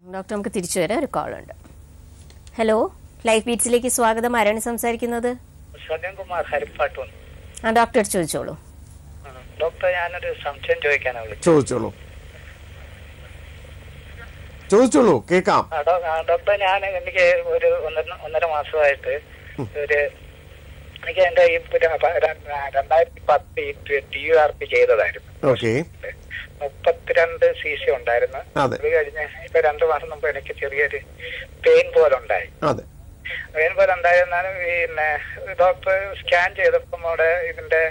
Doctor നമുക്ക് തിരിച്ചു വരാം ഒരു കോൾ ഉണ്ട് ഹലോ ലൈഫ് ബീറ്റ്സിലേക്ക് സ്വാഗതം ആരാണ് സംസാരിക്കുന്നത് സത്യൻകുമാർ ഹരിപ്പാട്ടൂൺ ആ ഡോക്ടർ ചോദിച്ചോളൂ ഡോക്ടർ ഞാനൊരു സംശയം ചോദിക്കാനാണ് വിളിച്ചത് ചോദിച്ചോളൂ ചോദിച്ചോളൂ കേക്കാം ആ, ഡോ- ആ, ഡോക്ടർ ഞാൻ എനിക്ക് ഒരു ഒന്നര ഒന്നര മാസമായിട്ട് ഒരു എനിക്ക് എന്റെ ഈ ഒരു അപ- ര- രണ്ടായിരത്തി പത്ത് ഈ ടി യു ആർ പി ചെയ്തതായിരുന്നു ഓക്കെ മുപ്പത്തിരണ്ട് സി സി ഉണ്ടായിരുന്നു അതെ. അത് കഴിഞ്ഞ് ഇപ്പൊ രണ്ടു മാസം മുമ്പ് എനിക്ക് ചെറിയൊരു പെയിൻ പോലെ ഉണ്ടായി അതെ പെയിൻ പോലെ ഉണ്ടായിരുന്നാലും പിന്നെ ഡോക്ടർ സ്കാൻ ചെയ്തപ്പം അവിടെ ഇതിന്റെ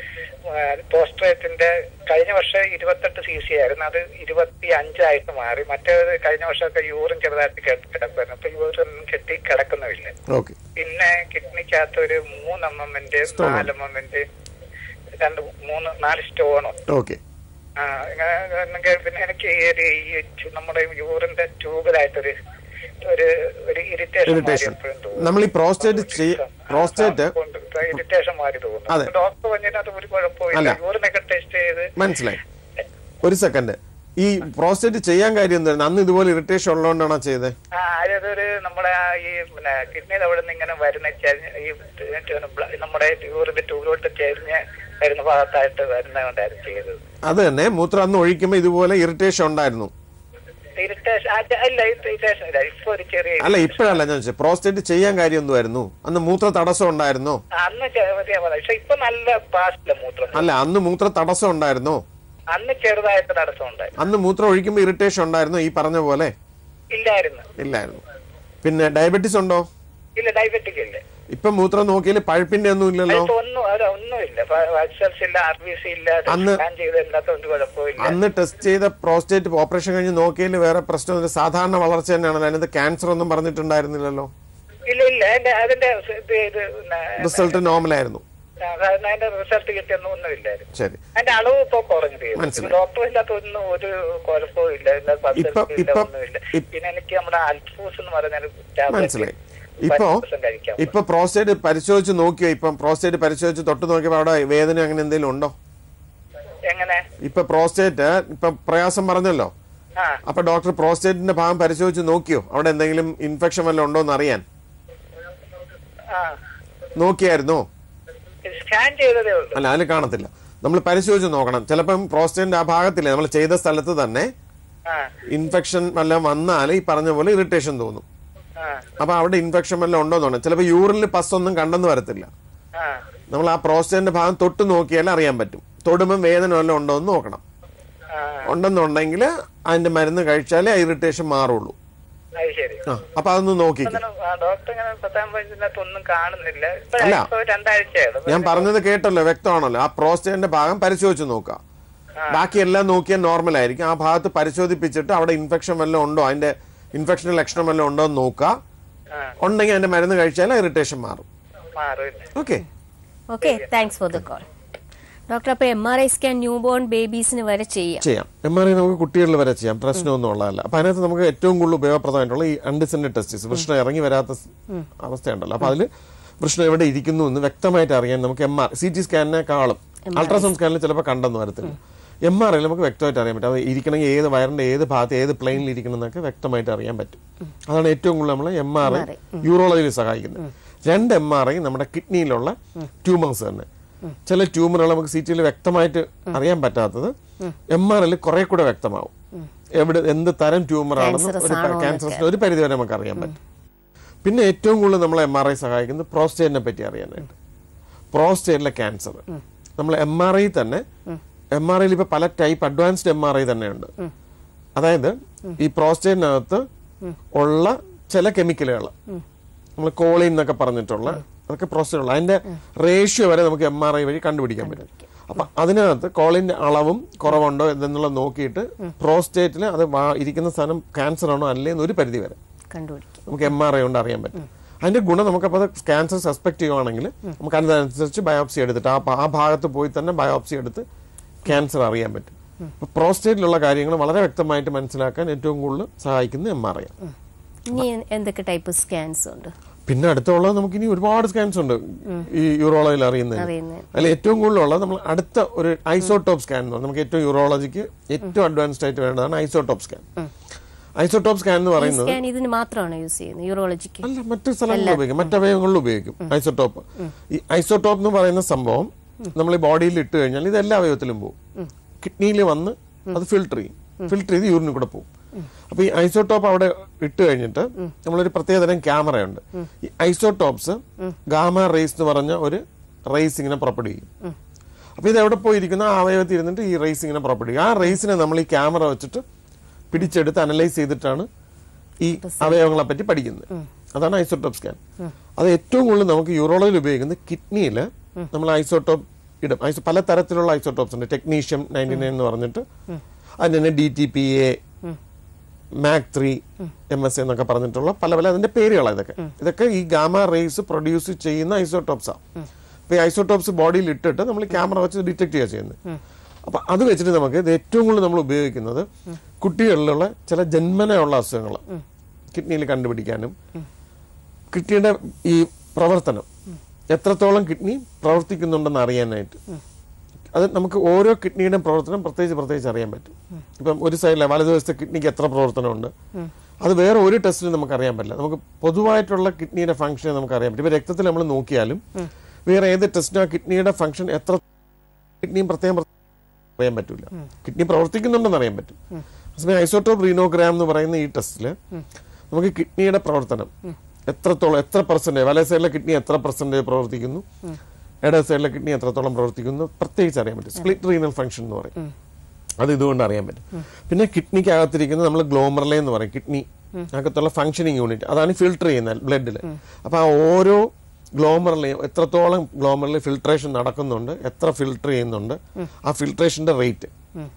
പോസ്ട്രേറ്റിന്റെ കഴിഞ്ഞ വർഷം ഇരുപത്തെട്ട് സി സി ആയിരുന്നു അത് ഇരുപത്തി അഞ്ചായിട്ട് മാറി മറ്റേത് കഴിഞ്ഞ വർഷമൊക്കെ യൂറിൻ ചെറുതായിട്ട് കെട്ടി കിടക്കുമായിരുന്നു അപ്പൊ യൂറിൻ കെട്ടി കിടക്കുന്നുമില്ല ഓക്കെ പിന്നെ കിഡ്നിക്കകത്ത് ഒരു മൂന്ന് എം എമ്മിന്റെ Stone. നാല് എം എമ്മിന്റെ രണ്ട് മൂന്ന് നാല് സ്റ്റോണും ഓക്കെ ആ ഇങ്ങനെ ആണെങ്കിൽ പിന്നെ എനിക്ക് ഈ ഒരു ഈ ചു- നമ്മുടെ യൂറിന്റെ ട്യൂബിലായിട്ടൊരു ഒരു ഒരു ഇറിറ്റേഷൻ ഇറിറ്റേഷൻ നമ്മൾ ഈ പ്രോസ്റ്റേറ്റ് പ്രോസ്റ്റേറ്റ് ഇറിറ്റേഷൻ മാറി അതെ. തോന്നുന്നു ഡോക്ടർ പറഞ്ഞിട്ട് അത് ഒരു കുഴപ്പമില്ല അല്ല. യൂറിനൊക്കെ ടെസ്റ്റ് ചെയ്ത് മനസ്സിലായി ഒരു സെക്കൻഡ് ഈ പ്രോസ്റ്റേറ്റ് ചെയ്യാൻ കാര്യം എന്തായിരുന്നു അന്ന് ഇതുപോലെ ഇറിറ്റേഷൻ ഉള്ളതുകൊണ്ടാണോ ചെയ്തത് ആ അതൊരു നമ്മുടെ ആ ഈ പിന്നെ കിഡ്നിയിൽ അവിടെ നിന്ന് ഇങ്ങനെ വരുന്ന ചരിഞ്ഞ് ഈ പിന്നെ ബ്ല- നമ്മുടെ യൂറിന്റെ ട്യൂബിലോട്ട് ചെരിഞ്ഞ് വരുന്ന ഭാഗത്തായിട്ട് വരുന്നതുകൊണ്ടായിരുന്നു ചെയ്തത് അത് തന്നെ മൂത്രം അന്ന് ഒഴിക്കുമ്പോൾ ഇതുപോലെ ഇറിറ്റേഷൻ ഉണ്ടായിരുന്നു ഇറിറ്റേഷൻ അല്ല ഇറിറ്റേഷൻ ഇല്ല ഇപ്പൊ ഒരു ചെറിയ അല്ല ഇപ്പോഴല്ല ഞാൻ ചോദിച്ചത് പ്രോസ്റ്റേറ്റ് ചെയ്യാൻ കാര്യം എന്തുവായിരുന്നു അന്ന് മൂത്ര തടസ്സം ഉണ്ടായിരുന്നോ അന്ന് ചെ- മറ്റേ പോലെ. പക്ഷെ ഇപ്പൊ നല്ല പാസ്റ്റില്ല മൂത്രം അല്ല അന്ന് മൂത്ര തടസ്സം ഉണ്ടായിരുന്നോ അന്ന് ചെറുതായിട്ട് തടസ്സമുണ്ടായി അന്ന് മൂത്രം ഒഴിക്കുമ്പോൾ ഇറിറ്റേഷൻ ഉണ്ടായിരുന്നോ ഈ പറഞ്ഞ പോലെ ഇല്ലായിരുന്നു ഇല്ലായിരുന്നു പിന്നെ ഡയബറ്റീസ് ഉണ്ടോ ഇല്ല ഡയബറ്റിക് ഇല്ല ഇപ്പൊ മൂത്രം നോക്കിയാൽ പഴുപ്പിന്റെ ഒന്നും ഇല്ലല്ലോ അതിപ്പോ ഒന്നും അത് ഒന്നുമില്ല വത്സൽസ് ഇല്ല ആർ ബി സി ഇല്ല അന്ന് സ്കാൻ ചെയ്തല്ലാത്ത ഒരു കുഴപ്പമില്ല അന്ന് ടെസ്റ്റ് ചെയ്ത പ്രോസ്റ്റേറ്റ് ഓപ്പറേഷൻ കഴിഞ്ഞ് നോക്കിയതിൽ വേറെ പ്രശ്നമൊന്നുമില്ല സാധാരണ വളർച്ച തന്നെയാണല്ലോ അതിനകത്ത് ക്യാൻസർ ഒന്നും പറഞ്ഞിട്ടുണ്ടായിരുന്നില്ലല്ലോ ഇല്ല ഇല്ല അതിന്റെ അതിന്റെ ഇത് ഇത് പിന്നെ റിസൾട്ട് നോർമൽ ആയിരുന്നു അതായത് അതിന്റെ റിസൾട്ട് കിട്ടിയൊന്നും ഒന്നുമില്ലായിരുന്നു ശരി അതിന്റെ അളവ് ഇപ്പൊ കുറഞ്ഞു മനസ്സിലായി. ഡോക്ടർ ഇല്ലാത്ത ഒന്നും ഒരു കുഴപ്പവും ഇല്ല ഇല്ല ഇപ്പൊ- വത്സൽസ് ഇല്ല ഇപ്പൊ- ഒന്നുമില്ല ഇപ്പ- പിന്നെ എനിക്ക് നമ്മുടെ അൽഫൂസ് എന്ന് പറയുന്ന ഒരു tablet മനസ്സിലായി ഇപ്പോ പത്ത് ദിവസം കഴിക്കാം ഇപ്പൊ പ്രോസ്റ്റേറ്റ് പരിശോധിച്ച് നോക്കിയോ ഇപ്പം പ്രോസ്റ്റേറ്റ് പരിശോധിച്ച് തൊട്ട് നോക്കിയപ്പോ അവിടെ വേദന അങ്ങനെ എന്തെങ്കിലും ഉണ്ടോ എങ്ങനെ ഇപ്പൊ പ്രോസ്റ്റേറ്റ് ഇപ്പൊ പ്രയാസം പറഞ്ഞല്ലോ ആ അപ്പൊ ഡോക്ടർ പ്രോസ്റ്റേറ്റിന്റെ ഭാഗം പരിശോധിച്ച് നോക്കിയോ അവിടെ എന്തെങ്കിലും ഇൻഫെക്ഷൻ വല്ലതും ഉണ്ടോ എന്ന് അറിയാൻ ആ നോക്കിയായിരുന്നോ സ്കാൻ ചെയ്തതേ ഉള്ളൂ അല്ല അതിൽ കാണത്തില്ല നമ്മൾ പരിശോധിച്ച് നോക്കണം ചിലപ്പം പ്രോസ്റ്റേറ്റിന്റെ ആ ഭാഗത്തില്ലേ നമ്മൾ ചെയ്ത സ്ഥലത്ത് തന്നെ ആ ഇൻഫെക്ഷൻ വല്ലതും വന്നാൽ ഈ പറഞ്ഞ പോലെ ഇറിറ്റേഷൻ തോന്നും ആ അപ്പൊ അവിടെ ഇൻഫെക്ഷൻ വല്ലതും ഉണ്ടോ എന്ന് ചിലപ്പോൾ യൂറിനിൽ പസ് ഒന്നും കണ്ടെന്ന് വരത്തില്ല ആ നമ്മൾ ആ പ്രോസ്റ്റേറ്റിന്റെ ഭാഗം തൊട്ട് നോക്കിയാൽ അറിയാൻ പറ്റും തൊടുമ്പം വേദന വല്ലതും ഉണ്ടോ എന്ന് നോക്കണം ആ ഉണ്ടെന്നുണ്ടെങ്കിൽ അതിന്റെ മരുന്ന് കഴിച്ചാലേ ആ ഇറിറ്റേഷൻ മാറുള്ളൂ അത് ശരി ആ അപ്പൊ അതൊന്ന് നോക്കിക്കും അങ്ങനെ, ആ, ഡോക്ടർ ഇങ്ങനെ പത്താം വയസ്സിനകത്ത് ഒന്നും കാണുന്നില്ല ഇപ്പൊ അല്ല. ഇപ്പൊ രണ്ടാഴ്ചയാണ് ഞാൻ പറഞ്ഞത് കേട്ടല്ലോ വ്യക്തമാണല്ലോ ആ പ്രോസ്റ്റേറ്റിന്റെ ഭാഗം പരിശോധിച്ച് നോക്കുക ബാക്കി എല്ലാം നോക്കിയാൽ നോർമൽ ആയിരിക്കും ആ ഭാഗത്ത് പരിശോധിപ്പിച്ചിട്ട് അവിടെ ഇൻഫെക്ഷൻ വല്ലതും ഉണ്ടോ അതിന്റെ ഇൻഫെക്ഷൻ ലക്ഷണം വല്ലതും ഉണ്ടോ എന്ന് നോക്കുക ആ ഉണ്ടെങ്കിൽ അതിന്റെ മരുന്ന് കഴിച്ചാൽ ഇറിറ്റേഷൻ മാറും മാറില്ല okay okay thanks for the call doctor അപ്പൊ M R I scan newborn ബേബീസിന് വരെ ചെയ്യാം ചെയ്യാം എം ആർ ഐ നമുക്ക് കുട്ടികളിൽ വരെ ചെയ്യാം പ്രശ്നമൊന്നും ഉള്ളതല്ല അപ്പൊ അതിനകത്ത് നമുക്ക് ഏറ്റവും കൂടുതൽ ഉപയോഗപ്രദമായിട്ടുള്ള ഈ അൺഡിസെൻഡ് ടെസ്റ്റിസ് വൃഷ്ണ ഇറങ്ങി വരാത്ത സ് അവസ്ഥയുണ്ടല്ലോ അപ്പൊ അതിൽ വൃഷ്ണ എവിടെ ഇരിക്കുന്നു എന്ന് വ്യക്തമായിട്ട് അറിയാൻ നമുക്ക് എം ആർ സി ടി സ്കാനിനെക്കാളും അൾട്രാസൗണ്ട് സ്കാനിൽ ചിലപ്പോൾ കണ്ടെന്ന് വരത്തില്ല എം ആർ ഐയിൽ നമുക്ക് വ്യക്തമായിട്ട് അറിയാൻ പറ്റും അത് ഇരിക്കണമെങ്കിൽ ഏത് വയറിന്റെ ഏത് ഭാഗത്ത് ഏത് പ്ലെയിനിൽ ഇരിക്കണം എന്നൊക്കെ വ്യക്തമായിട്ട് അറിയാൻ പറ്റും അതാണ് ഏറ്റവും കൂടുതൽ നമ്മൾ എം ആർ ഐ യൂറോളജിയിൽ സഹായിക്കുന്നത് രണ്ട് എം ആർ ഐ നമ്മുടെ കിഡ്നിയിലുള്ള ട്യൂമേഴ്സ് തന്നെ ചില ട്യൂമറുകൾ നമുക്ക് സി ടിയിൽ വ്യക്തമായിട്ട് അറിയാൻ പറ്റാത്തത് എം ആർ ഐയിൽ കുറെ കൂടെ വ്യക്തമാവും എവിടെ എന്ത് തരം ട്യൂമർ ആണെന്ന് Cancerous ഒരു ആണോ ക്യാൻസർ ഒരു പരിധി വരെ നമുക്ക് അറിയാൻ പറ്റും പിന്നെ ഏറ്റവും കൂടുതൽ നമ്മളെ എം ആർ ഐ സഹായിക്കുന്നത് പ്രോസ്റ്റേറ്റിനെ പറ്റി അറിയാനായിട്ട് പ്രോസ്റ്റേറ്റിലെ ക്യാൻസർ നമ്മൾ എം ആർ ഐ തന്നെ എം ആർ ഐയിൽ ഇപ്പൊ പല type advanced M R I തന്നെയുണ്ട് അതായത് ഈ പ്രോസ്റ്റേറ്റിനകത്ത് ഉള്ള ചില കെമിക്കലുകൾ നമ്മൾ കോളിൻ എന്നൊക്കെ പറഞ്ഞിട്ടുള്ള അതൊക്കെ പ്രോസ്റ്റേറ്റ് ഉള്ള അതിന്റെ റേഷ്യോ വരെ നമുക്ക് എം ആർ ഐ വഴി കണ്ടുപിടിക്കാൻ പറ്റും അപ്പൊ അതിനകത്ത് കോളിന്റെ അളവും കുറവുണ്ടോ എന്നുള്ളത് നോക്കിയിട്ട് പ്രോസ്റ്റേറ്റിൽ അത് വാ- ഇരിക്കുന്ന സാധനം ക്യാൻസർ ആണോ അല്ലേ എന്നൊരു പരിധി വരെ കണ്ടുപിടിക്കും നമുക്ക് എം ആർ ഐ കൊണ്ട് അറിയാൻ പറ്റും അതിന്റെ ഗുണം നമുക്കപ്പോൾ ക്യാൻസർ സസ്പെക്ട് ചെയ്യുവാണെങ്കിൽ നമുക്ക് അതിനനുസരിച്ച് ബയോപ്സി എടുത്തിട്ട് ആ ആ ഭാഗത്ത് പോയി തന്നെ ബയോപ്സി എടുത്ത് ക്യാൻസർ അറിയാൻ പറ്റും അപ്പൊ പ്രോസ്റ്റേറ്റിലുള്ള കാര്യങ്ങൾ വളരെ വ്യക്തമായിട്ട് മനസ്സിലാക്കാൻ ഏറ്റവും കൂടുതൽ സഹായിക്കുന്ന എം ആർ ഐ ഇനി എന്തൊക്കെ ടൈപ്പ് സ്കാൻസ് ഉണ്ട് പിന്നെ അടുത്തുള്ളത് നമുക്ക് ഇനി ഒരുപാട് സ്കാൻസ് ഉണ്ട് ഈ യൂറോളജിയിൽ അറിയുന്നത് അറിയുന്നത് അതിൽ ഏറ്റവും കൂടുതലുള്ളത് നമ്മൾ അടുത്ത ഒരു ഐസോട്ടോപ്പ് സ്കാൻ എന്ന് പറയും നമുക്ക് ഏറ്റവും യൂറോളജിക്ക് ഏറ്റവും അഡ്വാൻസ്ഡ് ആയിട്ട് വേണ്ടതാണ് ഐസോട്ടോപ്പ് സ്കാൻ ഐസോടോപ്പ് സ്കാൻ എന്ന് പറയുന്നത് സ്കാൻ ഇതിന് മാത്രമാണോ യൂസ് ചെയ്യുന്നത് യൂറോളജിക്ക് അല്ല മറ്റു സ്ഥലങ്ങളിൽ ഉപയോഗിക്കും മറ്റവയവങ്ങളിൽ ഉപയോഗിക്കും ഐസോടോപ്പ് ഈ ഐസോടോപ്പ് എന്ന് പറയുന്ന സംഭവം നമ്മൾ ഈ ബോഡിയിൽ ഇട്ട് കഴിഞ്ഞാൽ ഇത് എല്ലാ അവയവത്തിലും പോകും കിഡ്നിയിൽ വന്ന് അത് ഫിൽട്ടർ ചെയ്യും ഫിൽട്ടർ ചെയ്ത് യൂറിനിൽ കൂടെ പോകും അപ്പൊ ഈ ഐസോടോപ്പ് അവിടെ ഇട്ട് കഴിഞ്ഞിട്ട് നമ്മളൊരു പ്രത്യേകതരം ക്യാമറയുണ്ട് ഈ ഐസോടോപ്സ് ഗാമ റേസ് എന്ന് പറഞ്ഞ ഒരു റേസ് ഇങ്ങനെ പുറപ്പെടു ചെയ്യും അപ്പൊ ഇത് എവിടെ പോയിരിക്കുന്ന ആ അവയവത്തിൽ ഇരുന്നിട്ട് ഈ റേസ് ഇങ്ങനെ പുറപ്പെടു ചെയ്യും ആ റേസിനെ നമ്മൾ ഈ ക്യാമറ വെച്ചിട്ട് പിടിച്ചെടുത്ത് അനലൈസ് ചെയ്തിട്ടാണ് ഈ അവയവങ്ങളെ പറ്റി പഠിക്കുന്നത് അതാണ് ഐസോടോപ്പ് സ്കാൻ അത് ഏറ്റവും കൂടുതൽ നമുക്ക് യൂറോളജിൽ ഉപയോഗിക്കുന്നത് കിഡ്നിയിൽ നമ്മൾ ഐസോടോപ്പ് ഇടും ഐസോ പല തരത്തിലുള്ള ഐസോടോപ്സ് ഉണ്ട് ടെക്നീഷ്യം നയൻറ്റി നയൻ എന്ന് പറഞ്ഞിട്ട് അതിന് തന്നെ D T P A MAG three M S എന്നൊക്കെ പറഞ്ഞിട്ടുള്ള പല പല അതിന്റെ പേരുകളാണ് ഇതൊക്കെ ഇതൊക്കെ ഈ ഗാമ റേസ് പ്രൊഡ്യൂസ് ചെയ്യുന്ന ഐസോടോപ്സാണ് അപ്പൊ ഈ ഐസോടോപ്സ് ബോഡിയിൽ ഇട്ടിട്ട് നമ്മൾ ക്യാമറ വെച്ച് ഡിറ്റക്ട് ചെയ്യുക ചെയ്യുന്നത് അപ്പൊ അത് വെച്ചിട്ട് നമുക്ക് ഇത് ഏറ്റവും കൂടുതൽ നമ്മൾ ഉപയോഗിക്കുന്നത് കുട്ടികളിലുള്ള ചില ജന്മനയുള്ള അസുഖങ്ങൾ കിഡ്നിയിൽ കണ്ടുപിടിക്കാനും കിഡ്നിയുടെ ഈ പ്രവർത്തനം എത്രത്തോളം കിഡ്നി പ്രവർത്തിക്കുന്നുണ്ടെന്ന് അറിയാനായിട്ട് അത് നമുക്ക് ഓരോ കിഡ്നിയുടെയും പ്രവർത്തനം പ്രത്യേകിച്ച് പ്രത്യേകിച്ച് അറിയാൻ പറ്റും ഇപ്പം ഒരു സൈഡിലെ വലതുവശത്തെ കിഡ്നിക്ക് എത്ര പ്രവർത്തനമുണ്ട് അത് വേറെ ഒരു ടെസ്റ്റിലും നമുക്ക് അറിയാൻ പറ്റില്ല നമുക്ക് പൊതുവായിട്ടുള്ള കിഡ്നിയുടെ ഫംഗ്ഷനെ നമുക്ക് അറിയാൻ പറ്റും ഇപ്പൊ രക്തത്തിൽ നമ്മൾ നോക്കിയാലും വേറെ ഏത് ടെസ്റ്റിനും ആ കിഡ്നിയുടെ ഫംഗ്ഷൻ എത്ര കിഡ്നിയും പ്രത്യേകം പ്രത്യേകം അറിയാൻ പറ്റില്ല കിഡ്നി പ്രവർത്തിക്കുന്നുണ്ടെന്ന് അറിയാൻ പറ്റും അതേസമയം ഐസോട്ടോപ്പ് റീനോഗ്രാം എന്ന് പറയുന്ന ഈ ടെസ്റ്റിൽ നമുക്ക് കിഡ്നിയുടെ പ്രവർത്തനം എത്രത്തോളം എത്ര പെർസെന്റേജ് വലേ സൈഡിലെ കിഡ്നി എത്ര പെർസെന്റേജ് പ്രവർത്തിക്കുന്നു ഇട സൈഡിലെ കിഡ്നി എത്രത്തോളം പ്രവർത്തിക്കുന്നു പ്രത്യേകിച്ച് അറിയാൻ പറ്റും സ്പ്ലിറ്റ് റീനൽ ഫംഗ്ഷൻ എന്ന് പറയും അത് ഇതുകൊണ്ട് അറിയാൻ പറ്റും പിന്നെ കിഡ്നിക്ക് അകത്തിരിക്കുന്ന നമ്മൾ ഗ്ലോമർലെ എന്ന് പറയും കിഡ്നി അകത്തുള്ള ഫംഗ്ഷനിങ് യൂണിറ്റ് അതാണ് ഫിൽട്ടർ ചെയ്യുന്നത് ബ്ലഡിൽ അപ്പൊ ആ ഓരോ ഗ്ലോമറിലെയും എത്രത്തോളം ഗ്ലോമറിൽ ഫിൽട്രേഷൻ നടക്കുന്നുണ്ട് എത്ര ഫിൽട്ടർ ചെയ്യുന്നുണ്ട് ആ ഫിൽട്രേഷന്റെ റേറ്റ്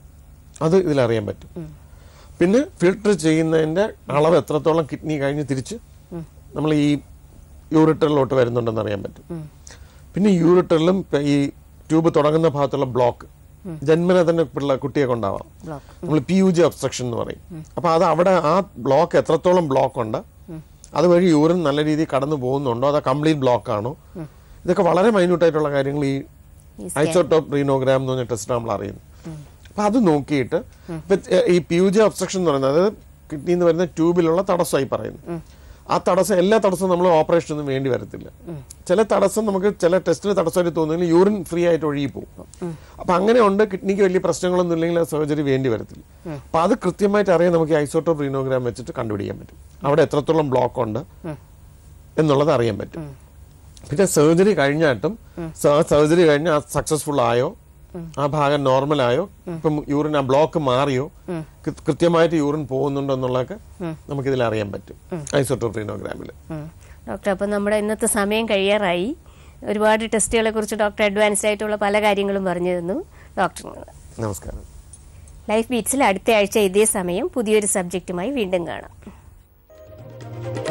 അത് ഇതിലറിയാൻ പറ്റും പിന്നെ ഫിൽട്ടർ ചെയ്യുന്നതിന്റെ അളവ് എത്രത്തോളം കിഡ്നി കഴിഞ്ഞ് തിരിച്ച് നമ്മൾ ഈ യൂറിറ്ററിലോട്ട് വരുന്നുണ്ടെന്ന് അറിയാൻ പറ്റും പിന്നെ യൂറിറ്ററിലും ഈ ട്യൂബ് തുടങ്ങുന്ന ഭാഗത്തുള്ള ബ്ലോക്ക് ജന്മന തന്നെ പിള്ള കുട്ടിയെ കൊണ്ടാവാം നമ്മൾ പി യു ജി ഒബ്സ്ട്രക്ഷൻ എന്ന് പറയും അപ്പൊ അത് അവിടെ ആ ബ്ലോക്ക് എത്രത്തോളം ബ്ലോക്ക് ഉണ്ട് അതുവഴി യൂറിൻ നല്ല രീതിയിൽ കടന്നു പോകുന്നുണ്ടോ അതോ കംപ്ലീറ്റ് ബ്ലോക്ക് ആണോ ഇതൊക്കെ വളരെ മൈന്യൂട്ട് ആയിട്ടുള്ള കാര്യങ്ങൾ ഈ ഐസോട്ടോപ്പ് റീനോഗ്രാം എന്ന് പറഞ്ഞ ടെസ്റ്റ് നമ്മൾ അറിയുന്നു അപ്പൊ അത് നോക്കിയിട്ട് ഇപ്പൊ ഈ പി യു ജി ഒബ്സ്ട്രക്ഷൻ എന്ന് പറയുന്നത് അതായത് കിഡ്നിയിൽ നിന്ന് വരുന്ന ട്യൂബിലുള്ള തടസ്സമായി പറയുന്നു ആ തടസ്സം എല്ലാ തടസ്സവും നമ്മൾ ഓപ്പറേഷൻ ഒന്നും വേണ്ടി വരത്തില്ല ചില തടസ്സം നമുക്ക് ചില ടെസ്റ്റിൽ തടസ്സമായിട്ട് തോന്നുമെങ്കിൽ യൂറിൻ ഫ്രീ ആയിട്ട് ഒഴുകി പോകും അപ്പൊ അങ്ങനെ ഉണ്ട് കിഡ്നിക്ക് വലിയ പ്രശ്നങ്ങളൊന്നും ഇല്ലെങ്കിൽ സർജറി വേണ്ടി വരത്തില്ല അപ്പൊ അത് കൃത്യമായിട്ട് അറിയാൻ നമുക്ക് ഐസോട്ടോപ്പ് റീനോഗ്രാം വെച്ചിട്ട് കണ്ടുപിടിക്കാൻ പറ്റും അവിടെ എത്രത്തോളം ബ്ലോക്ക് ഉണ്ട് എന്നുള്ളത് അറിയാൻ പറ്റും പിന്നെ സർജറി കഴിഞ്ഞായിട്ടും സർജറി കഴിഞ്ഞ് സക്സസ്ഫുൾ ആയോ ആ ഭാഗം നോർമൽ ആയോ ഇപ്പം യൂറിൻ ആ ബ്ലോക്ക് മാറിയോ കൃ- കൃത്യമായിട്ട് യൂറിൻ പോകുന്നുണ്ടോ എന്നുള്ളതൊക്കെ നമുക്കിതിൽ അറിയാൻ പറ്റും ഐസോട്ടോപ്പ് റീനോഗ്രാമിൽ ഡോക്ടർ അപ്പം നമ്മുടെ ഇന്നത്തെ സമയം കഴിയാറായി ഒരുപാട് ടെസ്റ്റുകളെ കുറിച്ച് ഡോക്ടർ അഡ്വാൻസ്ഡ് ആയിട്ടുള്ള പല കാര്യങ്ങളും പറഞ്ഞു തന്നു ഡോക്ടർ നമസ്കാരം ലൈഫ് ബീറ്റ്സിൽ അടുത്ത ആഴ്ച ഇതേ സമയം പുതിയൊരു സബ്ജക്റ്റുമായി വീണ്ടും കാണാം